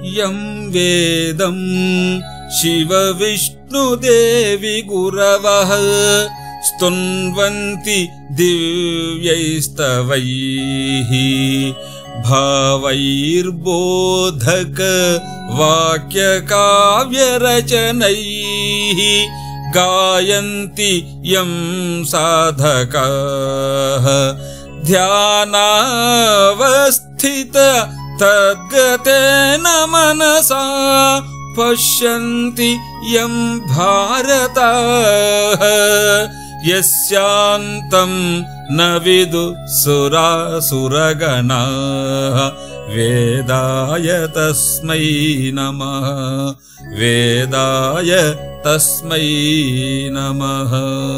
యం వేదం శివ విష్ణుదేవి గురవః స్తున్వంతి దివ్యైస్తవైః భావైర్బోధక వాక్యకావ్యరచనైः గాయంతి యం సాధకాः ధ్యానావస్థిత తద్గతేన మనసా పశ్యంతి యం భారత యస్యాంతం న విదు సురాసురగణా వేదాయ తస్మై నమః వేదాయ తస్మై నమః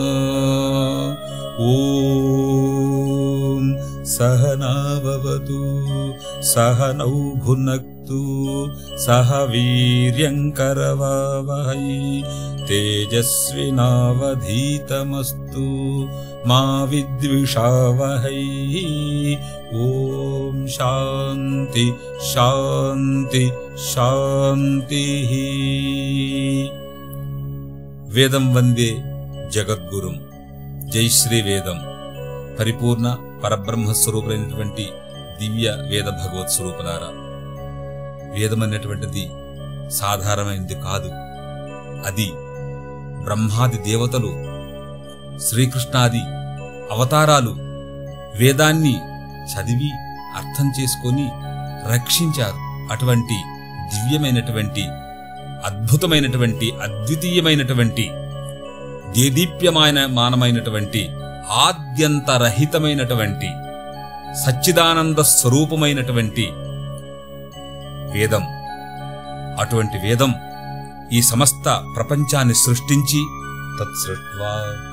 ఓం సహనావతు సహనౌ భునక్తు సహ వీర్యంకరవావహై తేజస్వినావధీతమస్తు మా విద్విషావహై ఓం శాంతి శాంతి శాంతి వేదం వందే జగద్గురుం జై శ్రీ వేదం పరిపూర్ణ పరబ్రహ్మ స్వరూపులైనటువంటి దివ్య వేద భగవత్ స్వరూపులారా వేదం అనేటువంటిది సాధారణమైనది కాదు అది బ్రహ్మాది దేవతలు శ్రీకృష్ణాది అవతారాలు వేదాన్ని చదివి అర్థం చేసుకొని రక్షించారు అటువంటి దివ్యమైనటువంటి అద్భుతమైనటువంటి అద్వితీయమైనటువంటి దేదీప్యమైన మానమైనటువంటి ఆద్యంతరహితమైనటువంటి సచ్చిదానంద స్వరూపమైనటువంటి వేదం అటువంటి వేదం ఈ సమస్త ప్రపంచాన్ని సృష్టించి తత్సృష్ట్వా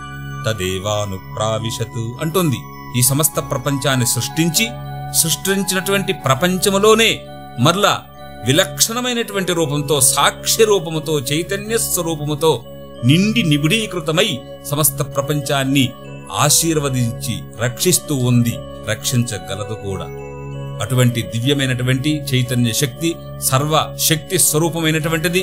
తదేవాను ప్రావిశతు అంటుంది ఈ సమస్త ప్రపంచాన్ని సృష్టించి సృష్టించినటువంటి ప్రపంచములోనే మరలా విలక్షణమైనటువంటి రూపంతో సాక్ష్య రూపముతో చైతన్య స్వరూపముతో నిండి నిబిడీకృతమై సమస్త ప్రపంచాన్ని ఆశీర్వదించి రక్షిస్తూ ఉంది రక్షించగలదు కూడా అటువంటి దివ్యమైనటువంటి చైతన్య శక్తి సర్వ శక్తి స్వరూపమైనటువంటిది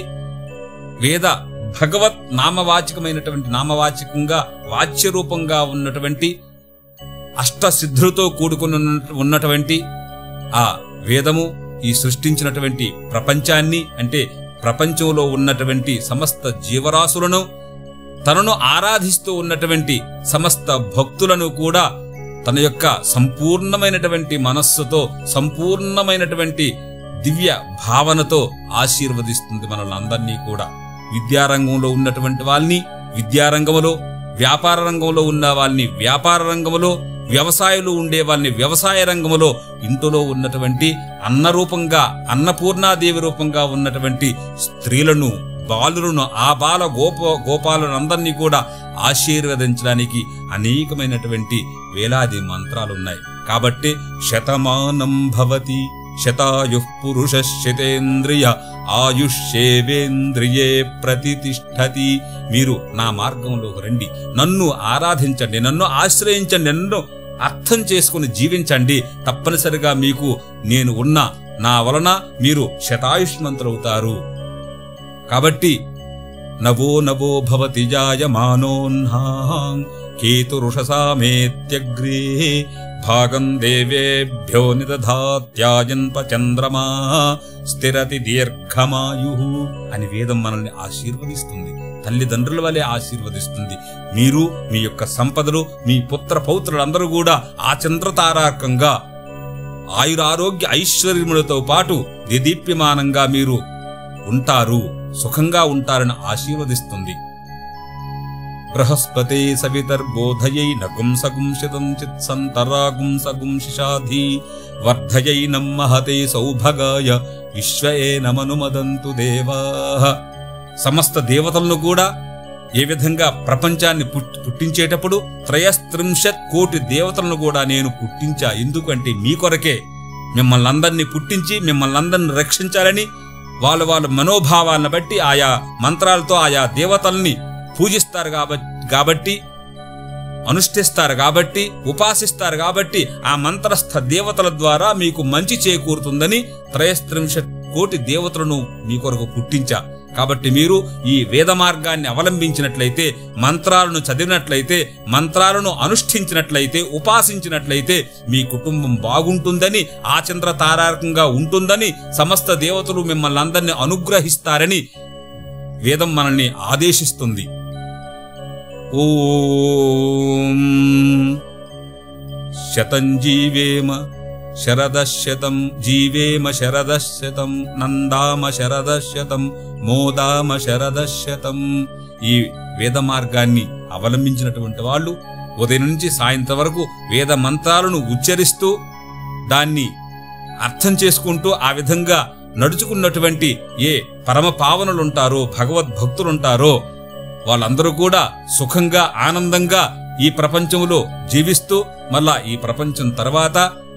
వేద భగవత్ నామవాచకమైనటువంటి నామవాచకంగా వాచ్య రూపంగా ఉన్నటువంటి అష్టసిద్ధులతో కూడుకుని ఉన్న- ఉన్నటువంటి ఆ వేదము ఈ సృష్టించినటువంటి ప్రపంచాన్ని అంటే ప్రపంచంలో ఉన్నటువంటి సమస్త జీవరాశులను తనను ఆరాధిస్తూ ఉన్నటువంటి సమస్త భక్తులను కూడా తన యొక్క సంపూర్ణమైనటువంటి మనస్సుతో సంపూర్ణమైనటువంటి దివ్య భావనతో ఆశీర్వదిస్తుంది మనల్ని అందరినీ కూడా విద్యారంగంలో ఉన్నటువంటి వాళ్ళని విద్యారంగంలో వ్యాపార రంగంలో ఉన్న వాళ్ళని వ్యాపార రంగంలో వ్యవసాయంలో ఉండే వాళ్ళని వ్యవసాయ రంగంలో ఇంటిలో ఉన్నటువంటి అన్న రూపంగా అన్నపూర్ణాదేవి రూపంగా ఉన్నటువంటి స్త్రీలను బాలులను ఆ బాల గోప గోపాలను అందరినీ కూడా ఆశీర్వదించడానికి అనేకమైనటువంటి వేలాది మంత్రాలున్నాయి కాబట్టి శతమానం భవతి శతాయు పురుష శతేంద్రియ ఆయుష్యేవేంద్రియే ప్రతిష్టతి మీరు నా మార్గంలోకి రండి నన్ను ఆరాధించండి నన్ను ఆశ్రయించండి నన్ను అర్థం చేసుకుని జీవించండి తప్పనిసరిగా మీకు నేను ఉన్నా నా వలన మీరు శతాయుష్మంతులవుతారు కాబట్టి నవో నవో భవతి జాయమానోన్హాం కేతురుషసామేత్యగ్రే భాగం దేవేభ్యో నిదధాత్యాయన్ప చంద్రమా స్థిరతి దీర్ఘమాయు అని వేదం మనల్ని ఆశీర్వదిస్తుంది తల్లిదండ్రుల వలె ఆశీర్వదిస్తుంది మీరు మీ యొక్క సంపదలు మీ పుత్ర పౌత్రులందరూ కూడా ఆ చంద్రతారాకంగా ఆయురారోగ్య ఐశ్వర్యములతో పాటు దేదీప్యమానంగా మీరు ఉంటారు సుఖంగా ఉంటారని ఆశీర్వదిస్తుంది బృహస్పతే సవితర్బోధయై నగుంసగుంసితం చిత్సంతరాగుంసగుంశిషాధి వర్ధయైనం మహతే సౌభగాయ విశ్వే నమనుమదంతు దేవా సమస్త దేవతలను కూడా ఏ విధంగా ప్రపంచాన్ని పుట్- పుట్టించేటప్పుడు త్రయస్త్రింశత్ కోటి దేవతలను కూడా నేను పుట్టించా ఎందుకంటే మీ కొరకే మిమ్మల్ని అందరినీ పుట్టించి మిమ్మల్ని అందరిని రక్షించాలని వాళ్ళ వాళ్ళ మనోభావాలను బట్టి ఆయా మంత్రాలతో ఆయా దేవతల్ని పూజిస్తారు కాబ- కాబట్టి అనుష్ఠిస్తారు కాబట్టి ఉపాసిస్తారు కాబట్టి ఆ మంత్రస్థ దేవతల ద్వారా మీకు మంచి చేకూరుతుందని త్రయస్త్రింశత్ కోటి దేవతలను మీ కొరకు పుట్టించా కాబట్టి మీరు ఈ వేద మార్గాన్ని అవలంబించినట్లయితే మంత్రాలను చదివినట్లయితే మంత్రాలను అనుష్ఠించినట్లయితే ఉపాసించినట్లయితే మీ కుటుంబం బాగుంటుందని ఆచంద్ర తారారకంగా ఉంటుందని సమస్త దేవతలు మిమ్మల్ని అందరినీ అనుగ్రహిస్తారని వేదం మనల్ని ఆదేశిస్తుంది ఓం శతం జీవేమ శరదశతం జీవేమ శరదశతం నందామ శరదశతం మోదామ శరదశతం ఈ వేద మార్గాన్ని అవలంబించినటువంటి వాళ్ళు ఉదయం నుంచి సాయంత్రం వరకు వేద మంత్రాలను ఉచ్చరిస్తూ దాన్ని అర్థం చేసుకుంటూ ఆ విధంగా నడుచుకున్నటువంటి ఏ పరమ పావనులుంటారో భగవద్భక్తులుంటారో వాళ్ళందరూ కూడా సుఖంగా ఆనందంగా ఈ ప్రపంచంలో జీవిస్తూ మళ్ళా ఈ ప్రపంచం తర్వాత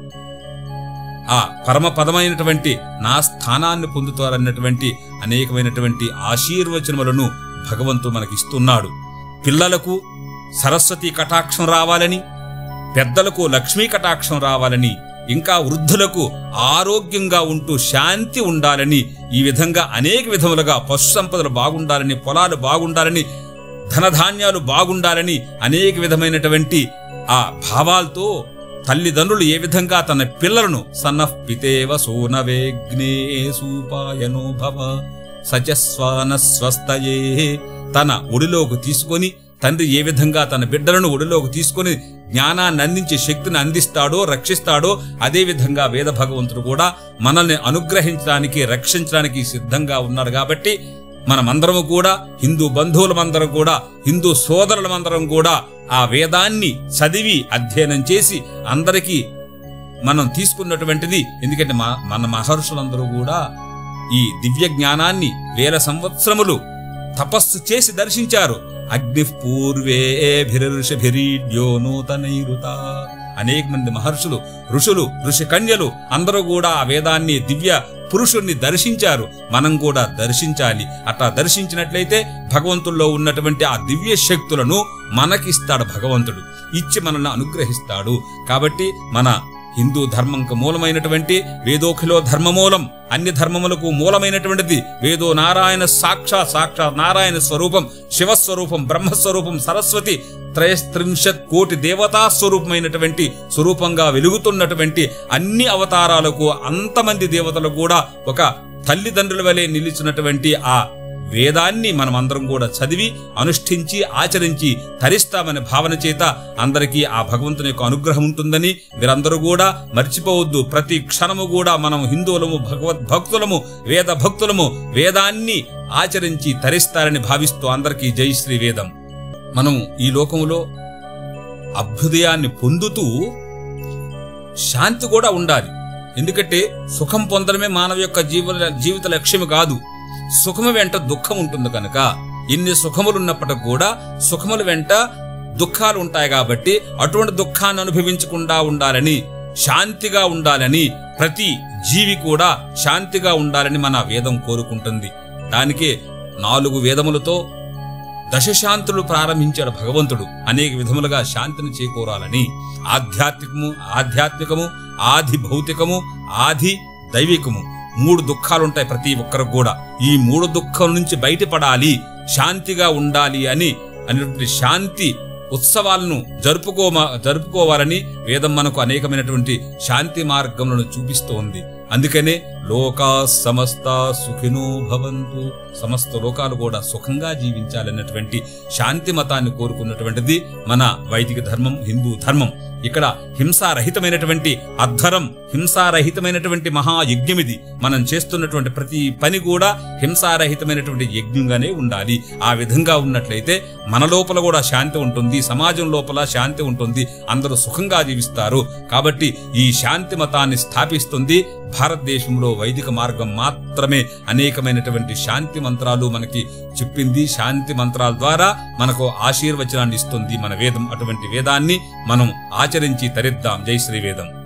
ఆ పరమ పదమైనటువంటి నా స్థానాన్ని పొందుతారన్నటువంటి అనేకమైనటువంటి ఆశీర్వచనములను భగవంతుడు మనకిస్తున్నాడు పిల్లలకు సరస్వతి కటాక్షం రావాలని పెద్దలకు లక్ష్మీ కటాక్షం రావాలని ఇంకా వృద్ధులకు ఆరోగ్యంగా ఉంటూ శాంతి ఉండాలని ఈ విధంగా అనేక విధములుగా పశు సంపదలు బాగుండాలని పొలాలు బాగుండాలని ధనధాన్యాలు బాగుండాలని అనేక విధమైనటువంటి ఆ భావాలతో తల్లిదండ్రులు ఏ విధంగా తన పిల్లలను సన్నః పితేవ సోనవేగ్నే సూపాయనో భవ సచస్వాన స్వస్థయే తన ఒడిలోకి తీసుకొని తండ్రి ఏ విధంగా తన బిడ్డలను ఒడిలోకి తీసుకొని జ్ఞానాన్ని అందించే శక్తిని అందిస్తాడో రక్షిస్తాడో అదే విధంగా వేద భగవంతుడు కూడా మనల్ని అనుగ్రహించడానికి రక్షించడానికి సిద్ధంగా ఉన్నాడు కాబట్టి మనమందరము కూడా హిందూ బంధువులమందరం కూడా హిందూ సోదరులమందరం కూడా ఆ వేదాన్ని చదివి అధ్యయనం చేసి అందరికీ మనం తీసుకున్నటువంటిది ఎందుకంటే మా- మన మహర్షులందరూ కూడా ఈ దివ్య జ్ఞానాన్ని వేల సంవత్సరములు తపస్సు చేసి దర్శించారు అగ్ని పూర్వేభిరుషిభిరీడ్యో నూతనైరుత అనేక మంది మహర్షులు ఋషులు ఋషి కన్యలు అందరూ కూడా ఆ వేదాన్ని దివ్య పురుషుణ్ణి దర్శించారు మనం కూడా దర్శించాలి అట్లా దర్శించినట్లయితే భగవంతుల్లో ఉన్నటువంటి ఆ దివ్య శక్తులను మనకిస్తాడు భగవంతుడు ఇచ్చి మనల్ని అనుగ్రహిస్తాడు కాబట్టి మన హిందూ ధర్మంకు మూలమైనటువంటి వేదోఖిలో ధర్మమూలం అన్ని ధర్మములకు మూలమైనటువంటిది వేదో నారాయణ సాక్షా సాక్షా నారాయణ స్వరూపం శివస్వరూపం బ్రహ్మస్వరూపం సరస్వతి త్రయస్త్రింశత్ కోటి దేవతా స్వరూపమైనటువంటి స్వరూపంగా వెలుగుతున్నటువంటి అన్ని అవతారాలకు అంతమంది దేవతలు కూడా ఒక తల్లిదండ్రుల వలె నిలిచినటువంటి ఆ వేదాన్ని మనమందరం కూడా చదివి అనుష్ఠించి ఆచరించి తరిస్తామనే భావన చేత అందరికీ ఆ భగవంతుని యొక్క అనుగ్రహం ఉంటుందని మీరందరూ కూడా మర్చిపోవద్దు ప్రతి క్షణము కూడా మనం హిందువులము భగవద్భక్తులము వేద భక్తులము వేదాన్ని ఆచరించి తరిస్తారని భావిస్తూ అందరికీ జై శ్రీ వేదం మనం ఈ లోకములో అభ్యుదయాన్ని పొందుతూ శాంతి కూడా ఉండాలి ఎందుకంటే సుఖం పొందడమే మానవ యొక్క జీవ జీవిత లక్ష్యం కాదు సుఖము వెంట దుఃఖం ఉంటుంది కనుక ఎన్ని సుఖములున్నప్పటికి కూడా సుఖముల వెంట దుఃఖాలు ఉంటాయి కాబట్టి అటువంటి దుఃఖాన్ని అనుభవించకుండా ఉండాలని శాంతిగా ఉండాలని ప్రతి జీవి కూడా శాంతిగా ఉండాలని మన వేదం కోరుకుంటుంది దానికే నాలుగు వేదములతో దశశాంతులు ప్రారంభించాడు భగవంతుడు అనేక విధములుగా శాంతిని చేకూరాలని ఆధ్యాత్మికము ఆధ్యాత్మికము ఆది భౌతికము ఆది దైవికము మూడు దుఃఖాలుంటాయి ప్రతి ఒక్కరికి కూడా ఈ మూడు దుఃఖం నుంచి బయటపడాలి శాంతిగా ఉండాలి అని అనేటువంటి శాంతి ఉత్సవాలను జరుపుకోమ జరుపుకోవాలని వేదం మనకు అనేకమైనటువంటి శాంతి మార్గములను చూపిస్తూ ఉంది అందుకనే లోకా సమస్త సుఖినో భవంతు సమస్త లోకాలు కూడా సుఖంగా జీవించాలన్నటువంటి శాంతి మతాన్ని కోరుకున్నటువంటిది మన వైదిక ధర్మం హిందూ ధర్మం ఇక్కడ హింసారహితమైనటువంటి అద్ధరం హింసారహితమైనటువంటి మహాయజ్ఞం ఇది మనం చేస్తున్నటువంటి ప్రతి పని కూడా హింసారహితమైనటువంటి యజ్ఞంగానే ఉండాలి ఆ విధంగా ఉన్నట్లయితే మన లోపల కూడా శాంతి ఉంటుంది సమాజం లోపల శాంతి ఉంటుంది అందరూ సుఖంగా జీవిస్తారు కాబట్టి ఈ శాంతి మతాన్ని స్థాపిస్తుంది భారతదేశంలో వైదిక మార్గం మాత్రమే అనేకమైనటువంటి శాంతి మంత్రాలు మనకి చెప్పింది శాంతి మంత్రాల ద్వారా మనకు ఆశీర్వచనాన్ని ఇస్తుంది మన వేదం అటువంటి వేదాన్ని మనం ఆచరించి తరిద్దాం జై శ్రీ వేదం